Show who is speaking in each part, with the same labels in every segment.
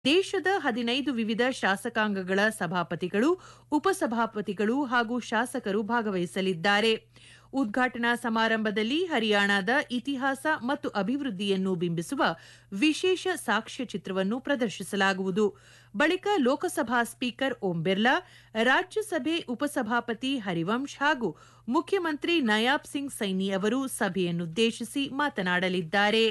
Speaker 1: ದೇಶದ ಹದಿನೈದು ವಿವಿಧ ಶಾಸಕಾಂಗಗಳ ಸಭಾಪತಿಗಳು ಉಪಸಭಾಪತಿಗಳು ಹಾಗೂ ಶಾಸಕರು ಭಾಗವಹಿಸಲಿದ್ದಾರೆ ಉದ್ಘಾಟನಾ ಸಮಾರಂಭದಲ್ಲಿ ಹರಿಯಾಣದ ಇತಿಹಾಸ ಮತ್ತು ಅಭಿವೃದ್ಧಿಯನ್ನು ಬಿಂಬಿಸುವ ವಿಶೇಷ ಸಾಕ್ಷ್ಯಚಿತ್ರವನ್ನು ಪ್ರದರ್ಶಿಸಲಾಗುವುದು ಬಳಿಕ ಲೋಕಸಭಾ ಸ್ಪೀಕರ್ ಓಂ ಬಿರ್ಲಾ ರಾಜ್ಯಸಭೆ ಉಪಸಭಾಪತಿ ಹರಿವಂಶ್ ಹಾಗೂ ಮುಖ್ಯಮಂತ್ರಿ ನಯಾಬ್ ಸಿಂಗ್ ಸೈನಿ ಅವರು ಸಭೆಯನ್ನುದ್ದೇಶಿಸಿ ಮಾತನಾಡಲಿದ್ದಾರೆ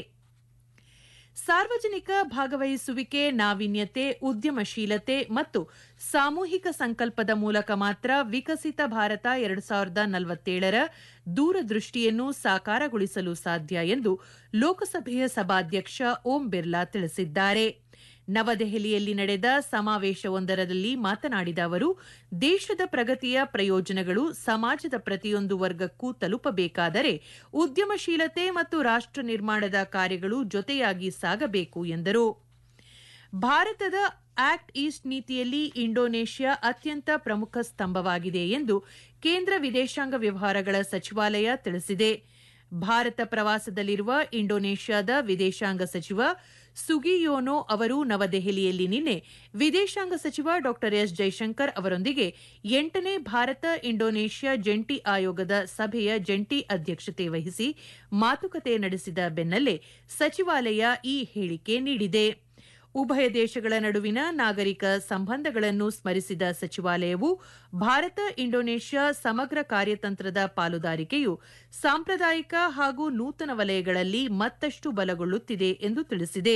Speaker 1: ಸಾರ್ವಜನಿಕ ಭಾಗವಹಿಸುವಿಕೆ ನಾವೀನ್ಯತೆ ಉದ್ಯಮಶೀಲತೆ ಮತ್ತು ಸಾಮೂಹಿಕ ಸಂಕಲ್ಪದ ಮೂಲಕ ಮಾತ್ರ ವಿಕಸಿತ ಭಾರತ ಎರಡು ಸಾವಿರದ ನಲವತ್ತೇಳರ ದೂರದೃಷ್ಟಿಯನ್ನು ಸಾಕಾರಗೊಳಿಸಲು ಸಾಧ್ಯ ಎಂದು ಲೋಕಸಭೆಯ ಸಭಾಧ್ಯಕ್ಷ ಓಂ ಬಿರ್ಲಾ ತಿಳಿಸಿದ್ದಾರೆ ನವದೆಹಲಿಯಲ್ಲಿ ನಡೆದ ಸಮಾವೇಶವೊಂದರಲ್ಲಿ ಮಾತನಾಡಿದ ಅವರು ದೇಶದ ಪ್ರಗತಿಯ ಪ್ರಯೋಜನಗಳು ಸಮಾಜದ ಪ್ರತಿಯೊಂದು ವರ್ಗಕ್ಕೂ ತಲುಪಬೇಕಾದರೆ ಉದ್ಯಮಶೀಲತೆ ಮತ್ತು ರಾಷ್ಟ್ರ ನಿರ್ಮಾಣದ ಕಾರ್ಯಗಳು ಜೊತೆಯಾಗಿ ಸಾಗಬೇಕು ಎಂದರು ಭಾರತದ ಆಕ್ಟ್ ಈಸ್ಟ್ ನೀತಿಯಲ್ಲಿ ಇಂಡೋನೇಷ್ಯಾ ಅತ್ಯಂತ ಪ್ರಮುಖ ಸ್ತಂಭವಾಗಿದೆ ಎಂದು ಕೇಂದ್ರ ವಿದೇಶಾಂಗ ವ್ಯವಹಾರಗಳ ಸಚಿವಾಲಯ ತಿಳಿಸಿದೆ ಭಾರತ ಪ್ರವಾಸದಲ್ಲಿರುವ ಇಂಡೋನೇಷ್ಯಾದ ವಿದೇಶಾಂಗ ಸಚಿವ ಸುಗಿಯೋನೋ ಅವರು ನವದೆಹಲಿಯಲ್ಲಿ ನಿನ್ನೆ ವಿದೇಶಾಂಗ ಸಚಿವ ಡಾ ಎಸ್ ಜೈಶಂಕರ್ ಅವರೊಂದಿಗೆ ಎಂಟನೇ ಭಾರತ ಇಂಡೋನೇಷ್ಯಾ ಜಂಟಿ ಆಯೋಗದ ಸಭೆಯ ಜಂಟಿ ಅಧ್ಯಕ್ಷತೆ ವಹಿಸಿ ಮಾತುಕತೆ ನಡೆಸಿದ ಬೆನ್ನಲ್ಲೇ ಸಚಿವಾಲಯ ಈ ಹೇಳಿಕೆ ನೀಡಿದೆ ಉಭಯ ದೇಶಗಳ ನಡುವಿನ ನಾಗರಿಕ ಸಂಬಂಧಗಳನ್ನು ಸ್ಮರಿಸಿದ ಸಚಿವಾಲಯವು ಭಾರತ ಇಂಡೋನೇಷ್ಯಾ ಸಮಗ್ರ ಕಾರ್ಯತಂತ್ರದ ಪಾಲುದಾರಿಕೆಯು ಸಾಂಪ್ರದಾಯಿಕ ಹಾಗೂ ನೂತನ ವಲಯಗಳಲ್ಲಿ ಮತ್ತಷ್ಟು ಬಲಗೊಳ್ಳುತ್ತಿದೆ ಎಂದು ತಿಳಿಸಿದೆ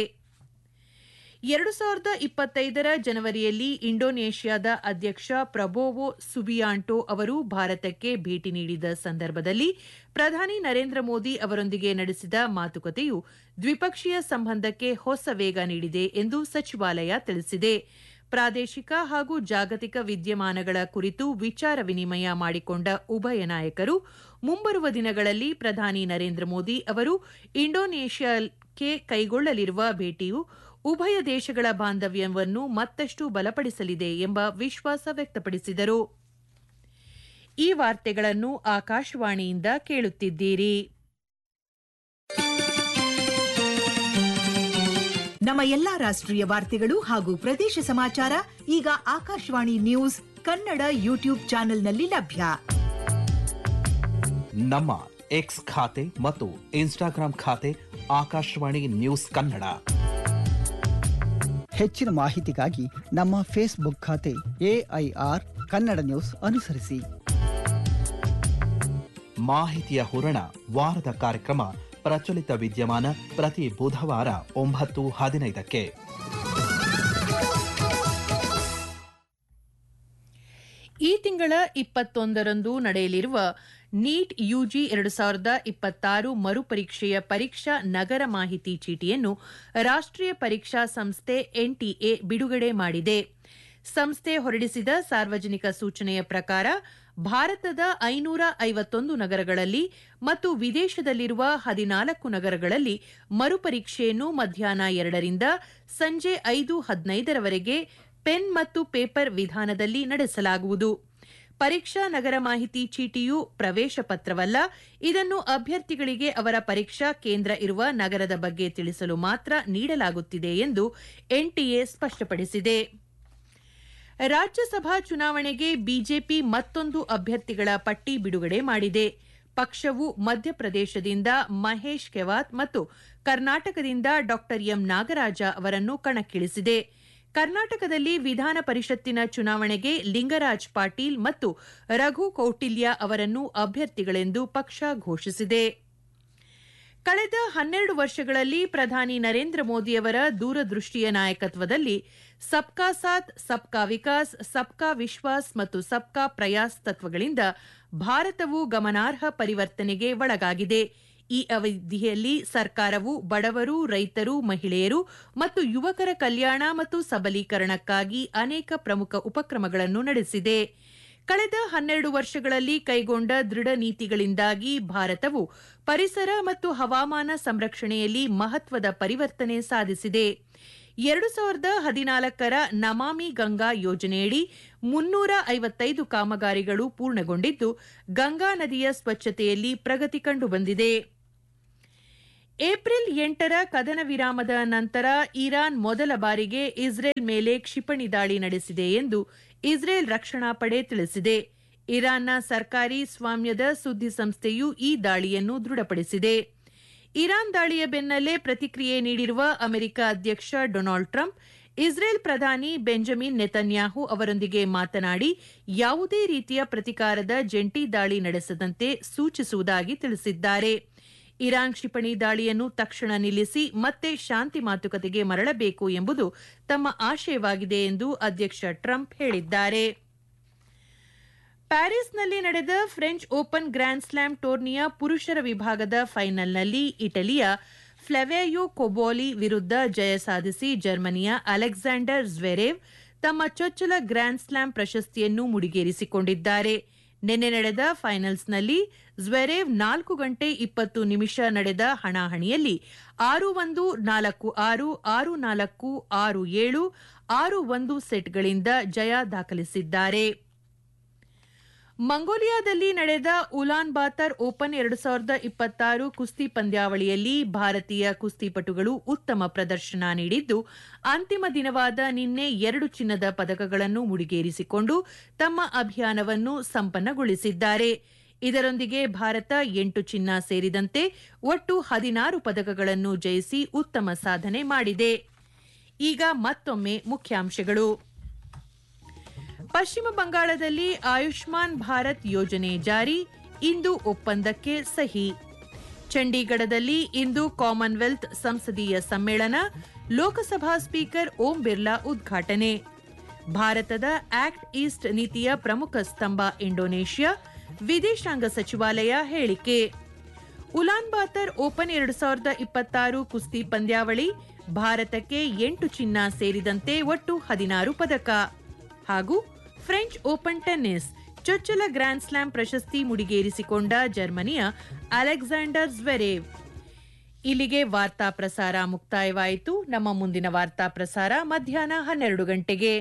Speaker 1: ಎರಡು ಸಾವಿರದ ಇಪ್ಪತ್ತೈದರ ಜನವರಿಯಲ್ಲಿ ಇಂಡೋನೇಷ್ಯಾದ ಅಧ್ಯಕ್ಷ ಪ್ರಬೋವೋ ಸುಬಿಯಾಂಟೋ ಅವರು ಭಾರತಕ್ಕೆ ಭೇಟಿ ನೀಡಿದ ಸಂದರ್ಭದಲ್ಲಿ ಪ್ರಧಾನಿ ನರೇಂದ್ರ ಮೋದಿ ಅವರೊಂದಿಗೆ ನಡೆಸಿದ ಮಾತುಕತೆಯು ದ್ವಿಪಕ್ಷೀಯ ಸಂಬಂಧಕ್ಕೆ ಹೊಸ ವೇಗ ನೀಡಿದೆ ಎಂದು ಸಚಿವಾಲಯ ತಿಳಿಸಿದೆ ಪ್ರಾದೇಶಿಕ ಹಾಗೂ ಜಾಗತಿಕ ವಿದ್ಯಮಾನಗಳ ಕುರಿತು ವಿಚಾರ ವಿನಿಮಯ ಮಾಡಿಕೊಂಡ ಉಭಯ ನಾಯಕರು ಮುಂಬರುವ ದಿನಗಳಲ್ಲಿ ಪ್ರಧಾನಿ ನರೇಂದ್ರ ಮೋದಿ ಅವರು ಇಂಡೋನೇಷ್ಯಾಕ್ಕೆ ಕೈಗೊಳ್ಳಲಿರುವ ಭೇಟಿಯು ಉಭಯ ದೇಶಗಳ ಬಾಂಧವ್ಯವನ್ನು ಮತ್ತಷ್ಟು ಬಲಪಡಿಸಲಿದೆ ಎಂಬ ವಿಶ್ವಾಸ ವ್ಯಕ್ತಪಡಿಸಿದರು ಈ ವಾರ್ತೆಗಳನ್ನು ಆಕಾಶವಾಣಿಯಿಂದ ಕೇಳುತ್ತಿದ್ದೀರಿ
Speaker 2: ನಮ್ಮ ಎಲ್ಲಾ ರಾಷ್ಟ್ರೀಯ ವಾರ್ತೆಗಳು ಹಾಗೂ ಪ್ರದೇಶ ಸಮಾಚಾರ ಈಗ ಆಕಾಶವಾಣಿ ನ್ಯೂಸ್ ಕನ್ನಡ ಯೂಟ್ಯೂಬ್ ಚಾನೆಲ್ನಲ್ಲಿ ಲಭ್ಯ
Speaker 3: ನಮ್ಮ ಎಕ್ಸ್ ಖಾತೆ ಮತ್ತು ಇನ್ಸ್ಟಾಗ್ರಾಂ ಖಾತೆ ಆಕಾಶವಾಣಿ ನ್ಯೂಸ್ ಕನ್ನಡ
Speaker 4: ಹೆಚ್ಚಿನ ಮಾಹಿತಿಗಾಗಿ ನಮ್ಮ ಫೇಸ್ಬುಕ್ ಖಾತೆ ಎಐಆರ್ ಕನ್ನಡ ನ್ಯೂಸ್ ಅನುಸರಿಸಿ
Speaker 3: ಮಾಹಿತಿಯ ಹೂರಣ ವಾರದ ಕಾರ್ಯಕ್ರಮ ಪ್ರಚಲಿತ ವಿದ್ಯಮಾನ ಪ್ರತಿ ಬುಧವಾರ ಒಂಬತ್ತು ಹದಿನೈದಕ್ಕೆ
Speaker 1: ಈ ತಿಂಗಳ ಇಪ್ಪತ್ತೊಂದರಂದು ನಡೆಯಲಿರುವ ನೀಟ್ ಯುಜಿ ಎರಡು ಸಾವಿರದ ಇಪ್ಪತ್ತಾರು ಮರುಪರೀಕ್ಷೆಯ ಪರೀಕ್ಷಾ ನಗರ ಮಾಹಿತಿ ಚೀಟಿಯನ್ನು ರಾಷ್ಟ್ರೀಯ ಪರೀಕ್ಷಾ ಸಂಸ್ಥೆ ಎನ್ಟಿಎ ಬಿಡುಗಡೆ ಮಾಡಿದೆ ಸಂಸ್ಥೆ ಹೊರಡಿಸಿದ ಸಾರ್ವಜನಿಕ ಸೂಚನೆಯ ಪ್ರಕಾರ ಭಾರತದ ಐನೂರ ಐವತ್ತೊಂದು ನಗರಗಳಲ್ಲಿ ಮತ್ತು ವಿದೇಶದಲ್ಲಿರುವ ಹದಿನಾಲ್ಕು ನಗರಗಳಲ್ಲಿ ಮರುಪರೀಕ್ಷೆಯನ್ನು ಮಧ್ಯಾಹ್ನ ಎರಡರಿಂದ ಸಂಜೆ ಐದು ಹದಿನೈದರವರೆಗೆ ಪೆನ್ ಮತ್ತು ಪೇಪರ್ ವಿಧಾನದಲ್ಲಿ ನಡೆಸಲಾಗುವುದು ಪರೀಕ್ಷಾ ನಗರ ಮಾಹಿತಿ ಚೀಟಿಯು ಪ್ರವೇಶ ಪತ್ರವಲ್ಲ ಇದನ್ನು ಅಭ್ಯರ್ಥಿಗಳಿಗೆ ಅವರ ಪರೀಕ್ಷಾ ಕೇಂದ್ರ ಇರುವ ನಗರದ ಬಗ್ಗೆ ತಿಳಿಸಲು ಮಾತ್ರ ನೀಡಲಾಗುತ್ತಿದೆ ಎಂದು ಎನ್ಟಿಎ ಸ್ಪಷ್ಟಪಡಿಸಿದೆ ರಾಜ್ಯಸಭಾ ಚುನಾವಣೆಗೆ ಬಿಜೆಪಿ ಮತ್ತೊಂದು ಅಭ್ಯರ್ಥಿಗಳ ಪಟ್ಟಿ ಬಿಡುಗಡೆ ಮಾಡಿದೆ ಪಕ್ಷವು ಮಧ್ಯಪ್ರದೇಶದಿಂದ ಮಹೇಶ್ ಕೆವಾತ್ ಮತ್ತು ಕರ್ನಾಟಕದಿಂದ ಡಾ ಎಂ ನಾಗರಾಜ ಅವರನ್ನು ಕಣಕ್ಕಿಳಿಸಿದೆ ಕರ್ನಾಟಕದಲ್ಲಿ ವಿಧಾನ ಪರಿಷತ್ತಿನ ಚುನಾವಣೆಗೆ ಲಿಂಗರಾಜ್ ಪಾಟೀಲ್ ಮತ್ತು ರಘು ಕೌಟಿಲ್ಯ ಅವರನ್ನು ಅಭ್ಯರ್ಥಿಗಳೆಂದು ಪಕ್ಷ ಘೋಷಿಸಿದೆ ಕಳೆದ ಹನ್ನೆರಡು ವರ್ಷಗಳಲ್ಲಿ ಪ್ರಧಾನಿ ನರೇಂದ್ರ ಮೋದಿಯವರ ದೂರದೃಷ್ಟಿಯ ನಾಯಕತ್ವದಲ್ಲಿ ಸಬ್ಕಾ ಸಾಥ್ ಸಬ್ಕಾ ವಿಕಾಸ್ ಸಬ್ಕಾ ವಿಶ್ವಾಸ್ ಮತ್ತು ಸಬ್ಕಾ ಪ್ರಯಾಸ್ ತತ್ವಗಳಿಂದ ಭಾರತವು ಗಮನಾರ್ಹ ಪರಿವರ್ತನೆಗೆ ಒಳಗಾಗಿದೆ ಈ ಅವಧಿಯಲ್ಲಿ ಸರ್ಕಾರವು ಬಡವರು ರೈತರು ಮಹಿಳೆಯರು ಮತ್ತು ಯುವಕರ ಕಲ್ಯಾಣ ಮತ್ತು ಸಬಲೀಕರಣಕ್ಕಾಗಿ ಅನೇಕ ಪ್ರಮುಖ ಉಪಕ್ರಮಗಳನ್ನು ನಡೆಸಿದೆ ಕಳೆದ ಹನ್ನೆರಡು ವರ್ಷಗಳಲ್ಲಿ ಕೈಗೊಂಡ ದೃಢ ನೀತಿಗಳಿಂದಾಗಿ ಭಾರತವು ಪರಿಸರ ಮತ್ತು ಹವಾಮಾನ ಸಂರಕ್ಷಣೆಯಲ್ಲಿ ಮಹತ್ವದ ಪರಿವರ್ತನೆ ಸಾಧಿಸಿದೆ ಎರಡು ಸಾವಿರದ ಹದಿನಾಲ್ಕರ ನಮಾಮಿ ಗಂಗಾ ಯೋಜನೆಯಡಿ ಮುನ್ನೂರ ಐವತ್ತೈದು ಕಾಮಗಾರಿಗಳು ಪೂರ್ಣಗೊಂಡಿದ್ದು ಗಂಗಾ ನದಿಯ ಸ್ವಚ್ಛತೆಯಲ್ಲಿ ಪ್ರಗತಿ ಕಂಡುಬಂದಿದೆ ಏಪ್ರಿಲ್ ಎಂಟರ ಕದನ ವಿರಾಮದ ನಂತರ ಇರಾನ್ ಮೊದಲ ಬಾರಿಗೆ ಇಸ್ರೇಲ್ ಮೇಲೆ ಕ್ಷಿಪಣಿ ದಾಳಿ ನಡೆಸಿದೆ ಎಂದು ಇಸ್ರೇಲ್ ರಕ್ಷಣಾ ಪಡೆ ತಿಳಿಸಿದೆ ಇರಾನ್ನ ಸರ್ಕಾರಿ ಸ್ವಾಮ್ಯದ ಸುದ್ದಿ ಸಂಸ್ಥೆಯು ಈ ದಾಳಿಯನ್ನು ದೃಢಪಡಿಸಿದೆ ಇರಾನ್ ದಾಳಿಯ ಬೆನ್ನಲ್ಲೇ ಪ್ರತಿಕ್ರಿಯೆ ನೀಡಿರುವ ಅಮೆರಿಕ ಅಧ್ಯಕ್ಷ ಡೊನಾಲ್ಡ್ ಟ್ರಂಪ್ ಇಸ್ರೇಲ್ ಪ್ರಧಾನಿ ಬೆಂಜಮಿನ್ ನೆತನ್ಯಾಹು ಅವರೊಂದಿಗೆ ಮಾತನಾಡಿ ಯಾವುದೇ ರೀತಿಯ ಪ್ರತಿಕಾರದ ಜಂಟಿ ದಾಳಿ ನಡೆಸದಂತೆ ಸೂಚಿಸುವುದಾಗಿ ತಿಳಿಸಿದ್ದಾರೆ ಇರಾನ್ ಕ್ಷಿಪಣಿ ದಾಳಿಯನ್ನು ತಕ್ಷಣ ನಿಲ್ಲಿಸಿ ಮತ್ತೆ ಶಾಂತಿ ಮಾತುಕತೆಗೆ ಮರಳಬೇಕು ಎಂಬುದು ತಮ್ಮ ಆಶಯವಾಗಿದೆ ಎಂದು ಅಧ್ಯಕ್ಷ ಟ್ರಂಪ್ ಹೇಳಿದ್ದಾರೆ ಪ್ಯಾರಿಸ್ನಲ್ಲಿ ನಡೆದ ಫ್ರೆಂಚ್ ಓಪನ್ ಗ್ರ್ಯಾಂಡ್ ಸ್ಲಾಮ್ ಟೂರ್ನಿಯ ಪುರುಷರ ವಿಭಾಗದ ಫೈನಲ್ನಲ್ಲಿ ಇಟಲಿಯ ಫ್ಲೆವೆಯೋ ಕೊಬೋಲಿ ವಿರುದ್ಧ ಜಯ ಸಾಧಿಸಿ ಜರ್ಮನಿಯ ಅಲೆಕ್ಸಾಂಡರ್ ಜ್ವೆರೇವ್ ತಮ್ಮ ಚೊಚ್ಚಲ ಗ್ರ್ಯಾಂಡ್ ಸ್ಲಾಮ್ ಪ್ರಶಸ್ತಿಯನ್ನು ಮುಡಿಗೇರಿಸಿಕೊಂಡಿದ್ದಾರೆ ನಿನ್ನೆ ನಡೆದ ಫೈನಲ್ಸ್ನಲ್ಲಿ ಜ್ವೆರೇವ್ ನಾಲ್ಕು ಗಂಟೆ ಇಪ್ಪತ್ತು ನಿಮಿಷ ನಡೆದ ಹಣಾಹಣಿಯಲ್ಲಿ ಆರು ಒಂದು ನಾಲ್ಕು ಆರು ಆರು ನಾಲ್ಕು ಆರು ಏಳು ಆರು ಒಂದು ಸೆಟ್ಗಳಿಂದ ಜಯ ದಾಖಲಿಸಿದ್ದಾರೆ ಮಂಗೋಲಿಯಾದಲ್ಲಿ ನಡೆದ ಉಲಾನ್ ಬಾತರ್ ಓಪನ್ ಎರಡು ಸಾವಿರದ ಇಪ್ಪತ್ತಾರು ಕುಸ್ತಿ ಪಂದ್ಯಾವಳಿಯಲ್ಲಿ ಭಾರತೀಯ ಕುಸ್ತಿಪಟುಗಳು ಉತ್ತಮ ಪ್ರದರ್ಶನ ನೀಡಿದ್ದು ಅಂತಿಮ ದಿನವಾದ ನಿನ್ನೆ ಎರಡು ಚಿನ್ನದ ಪದಕಗಳನ್ನು ಮುಡಿಗೇರಿಸಿಕೊಂಡು ತಮ್ಮ ಅಭಿಯಾನವನ್ನು ಸಂಪನ್ನಗೊಳಿಸಿದ್ದಾರೆ ಇದರೊಂದಿಗೆ ಭಾರತ ಎಂಟು ಚಿನ್ನ ಸೇರಿದಂತೆ ಒಟ್ಟು ಹದಿನಾರು ಪದಕಗಳನ್ನು ಜಯಿಸಿ ಉತ್ತಮ ಸಾಧನೆ ಮಾಡಿದೆ ಈಗ ಮತ್ತೊಮ್ಮೆ ಮುಖ್ಯಾಂಶಗಳು ಪಶ್ಚಿಮ ಬಂಗಾಳದಲ್ಲಿ ಆಯುಷ್ಮಾನ್ ಭಾರತ್ ಯೋಜನೆ ಜಾರಿ ಇಂದು ಒಪ್ಪಂದಕ್ಕೆ ಸಹಿ ಚಂಡೀಗಢದಲ್ಲಿ ಇಂದು ಕಾಮನ್ವೆಲ್ತ್ ಸಂಸದೀಯ ಸಮ್ಮೇಳನ ಲೋಕಸಭಾ ಸ್ಪೀಕರ್ ಓಂ ಬಿರ್ಲಾ ಉದ್ಘಾಟನೆ ಭಾರತದ ಆಕ್ಟ್ ಈಸ್ಟ್ ನೀತಿಯ ಪ್ರಮುಖ ಸ್ತಂಭ ಇಂಡೋನೇಷ್ಯಾ ವಿದೇಶಾಂಗ ಸಚಿವಾಲಯ ಹೇಳಿಕೆ ಉಲಾನ್ ಬಾತರ್ ಓಪನ್ ಎರಡು ಸಾವಿರದ ಇಪ್ಪತ್ತಾರು ಕುಸ್ತಿ ಪಂದ್ಯಾವಳಿ ಭಾರತಕ್ಕೆ ಎಂಟು ಚಿನ್ನ ಸೇರಿದಂತೆ ಒಟ್ಟು ಹದಿನಾರು ಪದಕ ಹಾಗೂ ಫ್ರೆಂಚ್ ಓಪನ್ ಟೆನ್ನಿಸ್ ಚೊಚ್ಚಲ ಗ್ರ್ಯಾಂಡ್ ಸ್ಲಾಮ್ ಪ್ರಶಸ್ತಿ ಮುಡಿಗೇರಿಸಿಕೊಂಡ ಜರ್ಮನಿಯ ಅಲೆಕ್ಸಾಂಡರ್ ಜ್ವೆರೇವ್ ಇಲ್ಲಿಗೆ ವಾರ್ತಾ ಪ್ರಸಾರ ಮುಕ್ತಾಯವಾಯಿತು ನಮ್ಮ ಮುಂದಿನ ವಾರ್ತಾ ಪ್ರಸಾರ ಮಧ್ಯಾಹ್ನ ಹನ್ನೆರಡು ಗಂಟೆಗೆ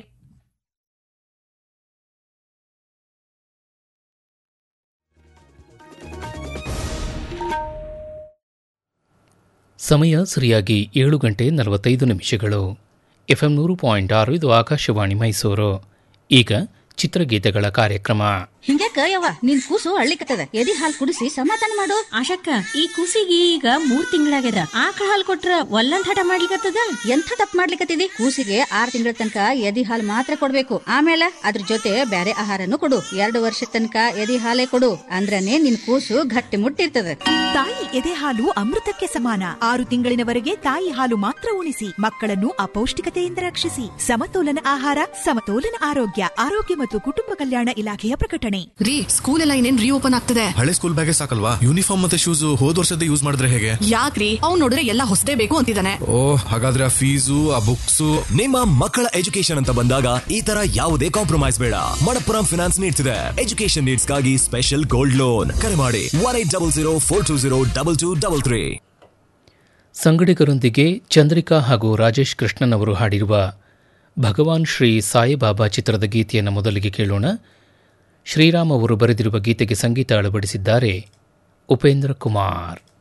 Speaker 5: ಸಮಯ ಸರಿಯಾಗಿ ಏಳು ಗಂಟೆ ನಲವತ್ತೈದು ನಿಮಿಷಗಳು ಎಫ್ಎಂ ನೂರು ಪಾಯಿಂಟ್ ಆರು ಇದು ಆಕಾಶವಾಣಿ ಮೈಸೂರು ಈಗ ಚಿತ್ರಗೀತೆಗಳ ಕಾರ್ಯಕ್ರಮ
Speaker 6: ಹಿಂಗ್ಯಾಕ ಯವ್ವ ನಿನ್ ಕೂಸು ಅಳ್ಳಿಕತ್ತದ ಎದಿ ಹಾಲ್ ಕುಡಿಸಿ ಸಮಾಧಾನ ಮಾಡು
Speaker 7: ಆಶಕ್ಕ ಈ ಕೂಸಿಗೆ ಈಗ ಮೂರ್ ತಿಂಗಳಾಗ್ಯದ ಆಕಳ ಹಾಲ್ ಕೊಟ್ರ ಒಲ್ಲಂದ್ ಹಠ ಮಾಡ್ಲಿಕತ್ತದ
Speaker 6: ಎಂಥ ತಪ್ಪು ಮಾಡ್ಲಿಕತ್ತಿದಿ ಕೂಸಿಗೆ ಆರ್ ತಿಂಗಳ ತನಕ ಎದಿ ಹಾಲ್ ಮಾತ್ರ ಕೊಡ್ಬೇಕು ಆಮೇಲೆ ಅದ್ರ ಜೊತೆ ಬ್ಯಾರೆ ಆಹಾರನು ಕೊಡು ಎರಡು ವರ್ಷ ತನಕ ಎದಿ ಹಾಲೇ ಕೊಡು ಅಂದ್ರನೇ ನಿನ್ ಕೂಸು ಗಟ್ಟಿ ಮುಟ್ಟಿರ್ತದ
Speaker 2: ತಾಯಿ ಎದೆ ಹಾಲು ಅಮೃತಕ್ಕೆ ಸಮಾನ ಆರು ತಿಂಗಳಿನವರೆಗೆ ತಾಯಿ ಹಾಲು ಮಾತ್ರ ಉಣಿಸಿ ಮಕ್ಕಳನ್ನು ಅಪೌಷ್ಟಿಕತೆಯಿಂದ ರಕ್ಷಿಸಿ ಸಮತೋಲನ ಆಹಾರ ಸಮತೋಲನ ಆರೋಗ್ಯ ಆರೋಗ್ಯ ಮತ್ತು ಕುಟುಂಬ ಕಲ್ಯಾಣ ಇಲಾಖೆಯ ಪ್ರಕಟಣೆ
Speaker 8: ರೀ ಸ್ಕೂಲ್ ಎಲ್ಲ ಇನ್ನೇನ್ ರೀಓಪನ್ ಆಗ್ತದೆ
Speaker 9: ಹಳೆ ಸ್ಕೂಲ್ ಬ್ಯಾಗೆ ಸಾಕಲ್ವಾ ಯೂನಿಫಾರ್ಮ್ ಮತ್ತೆ ಶೂಸ್ ಹೋದ್ ವರ್ಷದ ಯೂಸ್ ಮಾಡಿದ್ರೆ ಹೇಗೆ
Speaker 8: ಯಾಕ್ರಿ ಅವ್ನ್ ನೋಡಿದ್ರೆ ಎಲ್ಲ ಹೊಸದೇ ಬೇಕು ಅಂತಿದ್ದಾನೆ
Speaker 9: ಓ ಹಾಗಾದ್ರೆ ಆ ಫೀಸು ಆ ಬುಕ್ಸ್
Speaker 10: ನಿಮ್ಮ ಮಕ್ಕಳ ಎಜುಕೇಶನ್ ಅಂತ ಬಂದಾಗ ಈ ತರ ಯಾವುದೇ ಕಾಂಪ್ರಮೈಸ್ ಬೇಡ ಮಣಪ್ಪುರಂ ಫಿನಾನ್ಸ್ ನೀಡ್ತಿದೆ ಎಜುಕೇಶನ್ ನೀಡ್ಸ್ಗಾಗಿ ಸ್ಪೆಷಲ್ ಗೋಲ್ಡ್ ಲೋನ್ ಕರೆ ಮಾಡಿ one eight double zero four two zero double two double three
Speaker 5: ಸಂಗಡಿಗರೊಂದಿಗೆ ಚಂದ್ರಿಕಾ ಹಾಗೂ ರಾಜೇಶ್ ಕೃಷ್ಣನ್ ಅವರು ಹಾಡಿರುವ ಭಗವಾನ್ ಶ್ರೀ ಸಾಯಿಬಾಬಾ ಚಿತ್ರದ ಗೀತೆಯನ್ನು ಮೊದಲಿಗೆ ಕೇಳೋಣ ಶ್ರೀರಾಮ್ ಅವರು ಬರೆದಿರುವ ಗೀತೆಗೆ ಸಂಗೀತ ಅಳವಡಿಸಿದ್ದಾರೆ ಉಪೇಂದ್ರ ಕುಮಾರ್